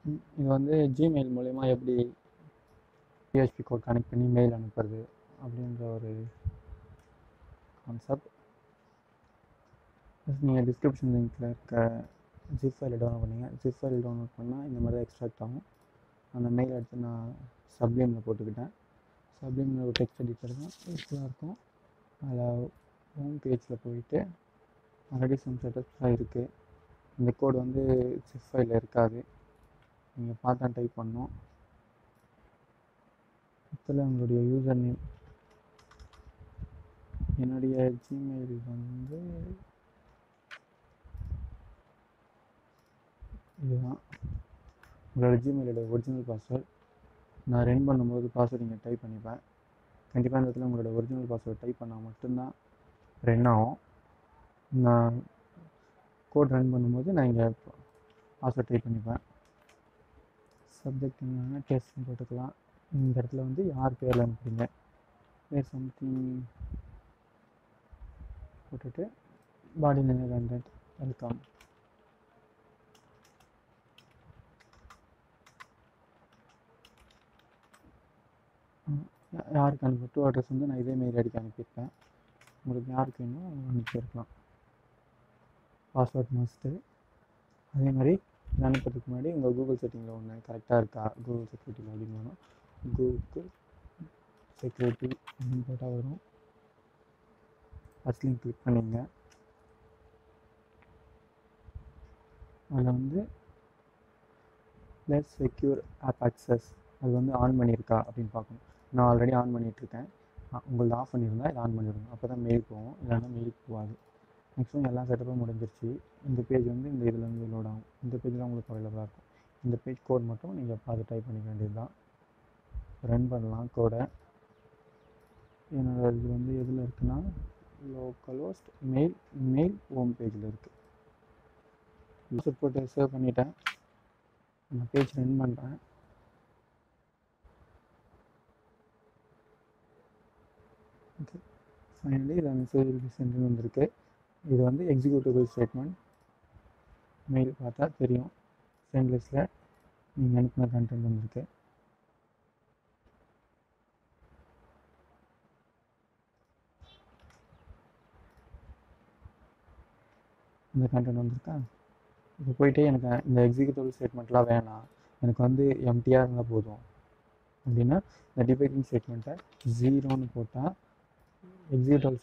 ம், இது வந்து ஜிமெயில் மூலயமா எப்படி பிஹெச்பி கோட் கனெக்ட் பண்ணி மெயில் அனுப்புறது அப்படின்ற ஒரு கான்செப்ட் நீங்கள் டிஸ்கிரிப்ஷன் லிங்க்கில் இருக்க ஜிப் ஃபைலை டவுன்லோட் பண்ணீங்க ஜிப் ஃபைல் டவுன்லோட் பண்ணால் இந்த மாதிரி தான் எக்ஸ்ட்ராக்ட் ஆகும் அந்த மெயில் எடுத்து நான் சப்ளிமில் போட்டுக்கிட்டேன் சப்ளிமில் ஒரு டெக்ஸ்ட் எடிட்டர் தான் யூஸ்ஃபுல்லாக இருக்கும் அதில் ஹோம் பேஜில் போயிட்டு ஆல்ரெடி சம் செட்டப்ஸ்லாம் இருக்குது இந்த கோட் வந்து ஜிப் ஃபைலில் இருக்காது நீங்கள் பார்த்தா டைப் பண்ணணும் இதில் உங்களுடைய யூசர் நேம் என்னுடைய ஜிமெயில் வந்து இதுதான் உங்களோட ஜிமெயிலோட ஒரிஜினல் பாஸ்வேர்ட் நான் ரன் பண்ணும்போது பாஸ்வேர்ட் நீங்கள் டைப் பண்ணிப்பேன் கண்டிப்பாக இந்த இடத்துல உங்களோட ஒரிஜினல் பாஸ்வேர்ட் டைப் பண்ணால் மட்டும்தான் ரன் ஆகும் நான் கோட் ரன் பண்ணும்போது நான் இங்கே பாஸ்வேர்ட் டைப் பண்ணிப்பேன் சப்ஜெக்ட் என்னன்னா டெஸ்ட் போட்டுக்கலாம் இந்த இடத்துல வந்து யார் பேரில் அனுப்புறீங்க வேறு சம்திங் போட்டுட்டு பாடி நிலை கண்டென்ட் வெல்கம் யாருக்கு அனுப்ப டூ அட்ரஸ் வந்து நான் இதே மெயில் ஐடிக்கு அனுப்பியிருப்பேன் உங்களுக்கு யாருக்கு வேணுமோ அவங்க அனுப்பியிருக்கலாம் பாஸ்வேர்ட் மஸ்ட்டு அதே மாதிரி இது அனுப்புறதுக்கு முன்னாடி உங்கள் கூகுள் செட்டிங்கில் ஒன்று கரெக்டாக இருக்கா கூகுள் செக்யூரிட்டி லாகின் வேணும் கூகுள் செக்யூரிட்டி அப்படின்னு போட்டால் வரும் ஃபஸ்ட் லிங்க் கிளிக் பண்ணிங்க அதில் வந்து லெட் செக்யூர் ஆப் அக்சஸ் அது வந்து ஆன் பண்ணியிருக்கா அப்படின்னு பார்க்கணும் நான் ஆல்ரெடி ஆன் பண்ணிகிட்ருக்கேன் உங்களது ஆஃப் பண்ணியிருந்தா இதை ஆன் பண்ணிடுங்க அப்போ தான் மெயில் போகும் இல்லைன்னா மெயில் போகாது மேக்ஸிமம் எல்லா செட்டப்பும் முடிஞ்சிருச்சு இந்த பேஜ் வந்து இந்த இதில் வந்து லோட் ஆகும் இந்த பேஜ் தான் உங்களுக்கு அவைலபிளாக இருக்கும் இந்த பேஜ் கோட் மட்டும் நீங்கள் பார்த்து டைப் பண்ணிக்க வேண்டியது தான் ரன் பண்ணலாம் கோடை என்னோட இது வந்து எதில் இருக்குன்னா லோக்கலோஸ்ட் மெயில் மெயில் ஹோம் பேஜில் இருக்குது யூசர் போட்டு சேவ் பண்ணிட்டேன் நான் பேஜ் ரன் பண்ணுறேன் ஓகே ஃபைனலி இதில் மெசேஜ் சென்ட்னு வந்திருக்கு இது வந்து எக்ஸிக்யூட்டிவ் ஸ்டேட்மெண்ட் மெயில் பார்த்தா தெரியும் சென்ட் லிஸ்ட்டில் நீங்கள் அனுப்பின கண்டென்ட் வந்திருக்கு இந்த கண்டென்ட் வந்திருக்கா இப்போ போயிட்டு எனக்கு இந்த எக்ஸிக்யூட்டிவ் ஸ்டேட்மெண்ட்லாம் வேணாம் எனக்கு வந்து எம்டிஆர் இருந்தால் போதும் அப்படின்னா இந்த டிபேட்டிங் ஸ்டேட்மெண்ட்டை ஜீரோன்னு போட்டால் எக்ஸிக்யூட்டிவ்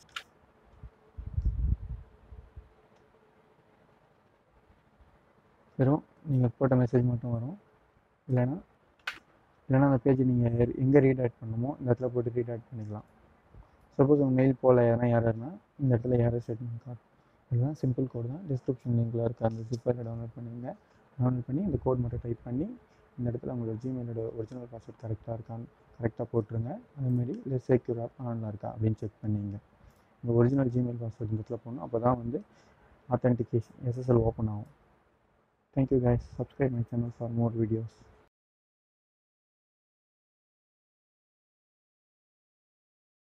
வெறும் நீங்கள் போட்ட மெசேஜ் மட்டும் வரும் இல்லைன்னா இல்லைன்னா அந்த பேஜ் நீங்கள் எங்கே ரீட் ஆட் பண்ணணுமோ இந்த இடத்துல போட்டு ரீட் ஆட் பண்ணிக்கலாம் சப்போஸ் உங்கள் மெயில் போகல யாரா யாருன்னா இந்த இடத்துல யாரோ ஸ்டேட்மெண்ட் காட்டும் இதுதான் சிம்பிள் கோட் தான் டிஸ்கிரிப்ஷன் லிங்கில் இருக்க அந்த ஜிப்பரில் டவுன்லோட் பண்ணிங்க டவுன்லோட் பண்ணி இந்த கோட் மட்டும் டைப் பண்ணி இந்த இடத்துல உங்களோட ஜிமெயிலோட ஒரிஜினல் பாஸ்வேர்ட் கரெக்டாக இருக்கான்னு கரெக்டாக போட்டுருங்க அதேமாரி இல்லை செக்யூராக ஆனில் இருக்கா அப்படின்னு செக் பண்ணிங்க இந்த ஒரிஜினல் ஜிமெயில் பாஸ்வேர்ட் இந்த இடத்துல போடணும் அப்போ தான் வந்து ஆத்தென்டிகேஷன் எஸ்எஸ்எல் ஓப்பன் ஆகும் thank you guys subscribe my channel for more videos